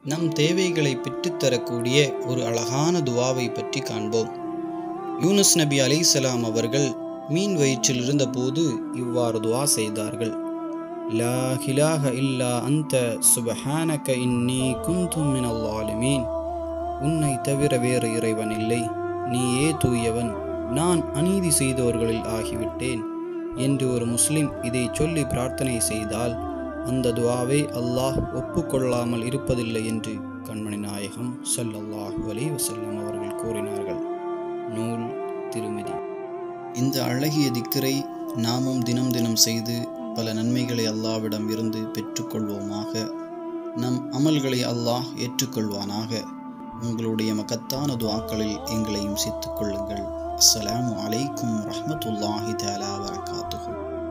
நம் தேவைகளை பெற்றுத்தரக்கூடிய ஒரு அழகான துவாவை பற்றி காண்போம் யூனுஸ் நபி அலைசலாம் அவர்கள் மீன் வயிற்றில் இருந்தபோது இவ்வாறு துவா செய்தார்கள் லா ஹிலாஹ இல்லா அந்த சுபஹானக இன்னி குந்தும் மினல் ஆலிமீன் உன்னை தவிர வேறு இறைவன் இல்லை நீயே தூயவன் நான் அநீதி செய்தவர்களில் ஆகிவிட்டேன் என்று ஒரு முஸ்லிம் இதை சொல்லி பிரார்த்தனை செய்தால் அந்த துவாவை அல்லாஹ் ஒப்புக்கொள்ளாமல் இருப்பதில்லை என்று கண்மணி நாயகம் ஸல்லல்லாஹு அலைஹி வஸல்லம் அவர்கள் கூறினார்கள் நூல் திருமதி இந்த அழகிய திக்கரை நாமும் தினம் தினம் செய்து பல நன்மைகளை அல்லாவிடம் இருந்து பெற்றுக்கொள்வோமாக நம் அமல்களை அல்லாஹ் ஏற்றுக்கொள்வானாக உங்களுடைய மகத்தான துவாக்களில் எங்களையும் சேர்த்துக் கொள்ளுங்கள் அஸ்ஸலாமு அலைக்கும் ரஹ்மத்துல்லாஹி தஆலா வரகாத்துஹு